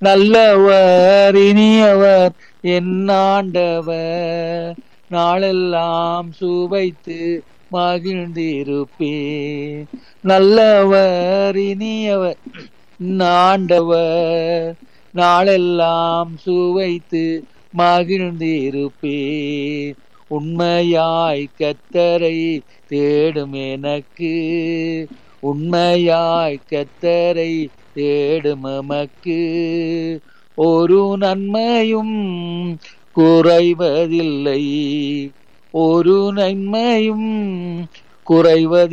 நல்லவர் இனியவர் என் ஆண்டவர் நாளெல்லாம் சுவைத்து மகிழ்ந்திருப்பேன் நல்லவர் இனியவர் என் ஆண்டவர் நாளெல்லாம் சுவைத்து மகிழ்ந்திருப்பேன் உண்மையாய் கத்தரை தேடும் எனக்கு உண்மையாய் கத்தரை தேடும் எமக்கு ஒரு நன்மையும் குறைவதில்லை ஒரு நன்மையும் குறைவதில்லை